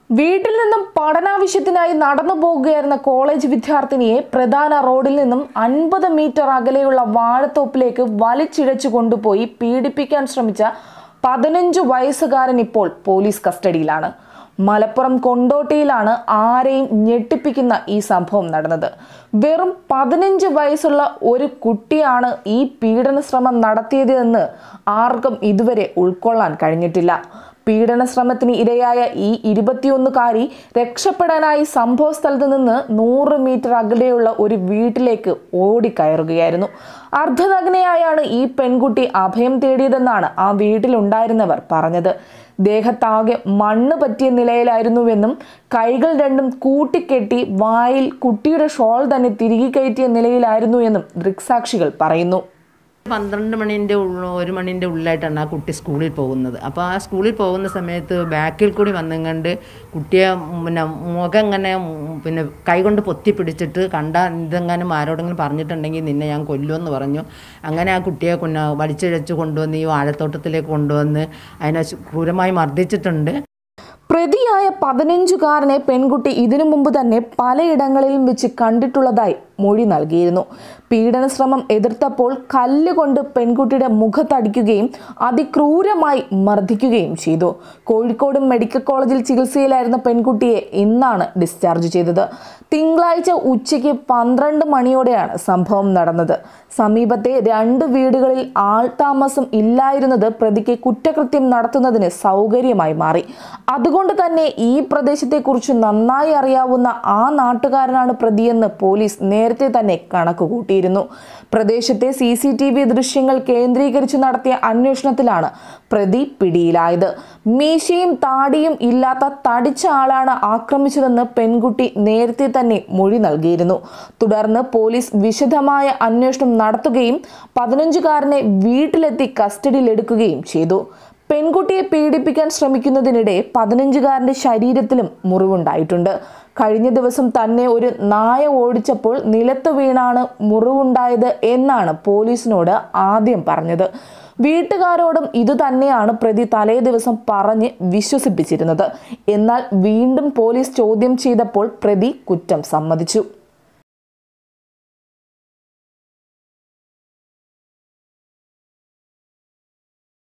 വീട്ടിൽ നിന്നും പഠനാവശ്യത്തിനായി നടന്നു പോകുകയായിരുന്ന കോളേജ് വിദ്യാർത്ഥിനിയെ പ്രധാന റോഡിൽ നിന്നും അൻപത് മീറ്റർ അകലെയുള്ള വാഴത്തോപ്പിലേക്ക് വലിച്ചിഴച്ചു കൊണ്ടുപോയി പീഡിപ്പിക്കാൻ ശ്രമിച്ച പതിനഞ്ചു വയസ്സുകാരൻ ഇപ്പോൾ പോലീസ് കസ്റ്റഡിയിലാണ് മലപ്പുറം കൊണ്ടോട്ടിയിലാണ് ആരെയും ഞെട്ടിപ്പിക്കുന്ന ഈ സംഭവം നടന്നത് വെറും പതിനഞ്ച് വയസ്സുള്ള ഒരു കുട്ടിയാണ് ഈ പീഡന ശ്രമം നടത്തിയത് എന്ന് ആർക്കും ഇതുവരെ ഉൾക്കൊള്ളാൻ കഴിഞ്ഞിട്ടില്ല പീഡന ശ്രമത്തിന് ഇരയായ ഈ ഇരുപത്തിയൊന്നുകാരി രക്ഷപ്പെടാനായി സംഭവ സ്ഥലത്ത് നിന്ന് നൂറ് മീറ്റർ അകലെയുള്ള ഒരു വീട്ടിലേക്ക് ഓടിക്കയറുകയായിരുന്നു അർദ്ധനഗ്നയായാണ് ഈ പെൺകുട്ടി അഭയം തേടിയതെന്നാണ് ആ വീട്ടിലുണ്ടായിരുന്നവർ പറഞ്ഞത് ദേഹത്താകെ മണ്ണ് പറ്റിയ നിലയിലായിരുന്നുവെന്നും കൈകൾ രണ്ടും കൂട്ടിക്കെട്ടി വായിൽ കുട്ടിയുടെ ഷോൾ തന്നെ തിരികെ കയറ്റിയ നിലയിലായിരുന്നു എന്നും ദൃക്സാക്ഷികൾ പറയുന്നു പന്ത്രണ്ട് മണിൻ്റെ ഉള്ള ഒരു മണിൻ്റെ ഉള്ളിലായിട്ടാണ് ആ കുട്ടി സ്കൂളിൽ പോകുന്നത് അപ്പോൾ ആ സ്കൂളിൽ പോകുന്ന സമയത്ത് ബാക്കിൽ കൂടി വന്നെങ്ങണ്ട് കുട്ടിയെ പിന്നെ മുഖം ഇങ്ങനെ പിന്നെ കൈകൊണ്ട് പൊത്തി പിടിച്ചിട്ട് കണ്ട ഇതെങ്ങാനും ആരോടെങ്കിലും പറഞ്ഞിട്ടുണ്ടെങ്കിൽ നിന്നെ ഞാൻ കൊല്ലുമെന്ന് പറഞ്ഞു അങ്ങനെ ആ കുട്ടിയെ പിന്നെ വലിച്ചിഴച്ച് കൊണ്ടുവന്ന് ഈ വാഴത്തോട്ടത്തിലേക്ക് കൊണ്ടുവന്ന് അതിനെ ക്രൂരമായി മർദ്ദിച്ചിട്ടുണ്ട് പ്രതിയായ പതിനഞ്ചുകാരനെ പെൺകുട്ടി ഇതിനു മുമ്പ് തന്നെ പലയിടങ്ങളിലും വെച്ച് കണ്ടിട്ടുള്ളതായി മൊഴി നൽകിയിരുന്നു പീഡന ശ്രമം എതിർത്തപ്പോൾ കല്ലുകൊണ്ട് പെൺകുട്ടിയുടെ മുഖത്തടിക്കുകയും അതിക്രൂരമായി മർദ്ദിക്കുകയും ചെയ്തു കോഴിക്കോട് മെഡിക്കൽ കോളേജിൽ ചികിത്സയിലായിരുന്ന പെൺകുട്ടിയെ ഇന്നാണ് ഡിസ്ചാർജ് ചെയ്തത് തിങ്കളാഴ്ച ഉച്ചയ്ക്ക് പന്ത്രണ്ട് മണിയോടെയാണ് സംഭവം നടന്നത് സമീപത്തെ രണ്ട് വീടുകളിൽ ആൾതാമസം ഇല്ലായിരുന്നത് പ്രതിക്ക് കുറ്റകൃത്യം നടത്തുന്നതിന് സൗകര്യമായി മാറി അതുകൊണ്ട് തന്നെ ഈ പ്രദേശത്തെക്കുറിച്ച് നന്നായി അറിയാവുന്ന ആ നാട്ടുകാരനാണ് പ്രതിയെന്ന് പോലീസ് നേരത്തെ തന്നെ കണക്ക് കൂട്ടിയിരുന്നു പ്രദേശത്തെ സി സി ടി വി ദൃശ്യങ്ങൾ കേന്ദ്രീകരിച്ച് നടത്തിയ അന്വേഷണത്തിലാണ് പ്രതി പിടിയിലായത് മീശയും താടിയും ഇല്ലാത്ത തടിച്ച ആളാണ് ആക്രമിച്ചതെന്ന് പെൺകുട്ടി നേരത്തെ തന്നെ മൊഴി നൽകിയിരുന്നു തുടർന്ന് പോലീസ് വിശദമായ അന്വേഷണം നടത്തുകയും പതിനഞ്ചുകാരനെ വീട്ടിലെത്തി കസ്റ്റഡിയിലെടുക്കുകയും ചെയ്തു പെൺകുട്ടിയെ പീഡിപ്പിക്കാൻ ശ്രമിക്കുന്നതിനിടെ പതിനഞ്ചുകാരന്റെ ശരീരത്തിലും മുറിവുണ്ടായിട്ടുണ്ട് കഴിഞ്ഞ ദിവസം തന്നെ ഒരു നായ ഓടിച്ചപ്പോൾ നിലത്ത് വീണാണ് മുറിവുണ്ടായത് എന്നാണ് പോലീസിനോട് ആദ്യം പറഞ്ഞത് വീട്ടുകാരോടും ഇതുതന്നെയാണ് പ്രതി തലേ ദിവസം പറഞ്ഞ് വിശ്വസിപ്പിച്ചിരുന്നത് എന്നാൽ വീണ്ടും പോലീസ് ചോദ്യം ചെയ്തപ്പോൾ പ്രതി കുറ്റം സമ്മതിച്ചു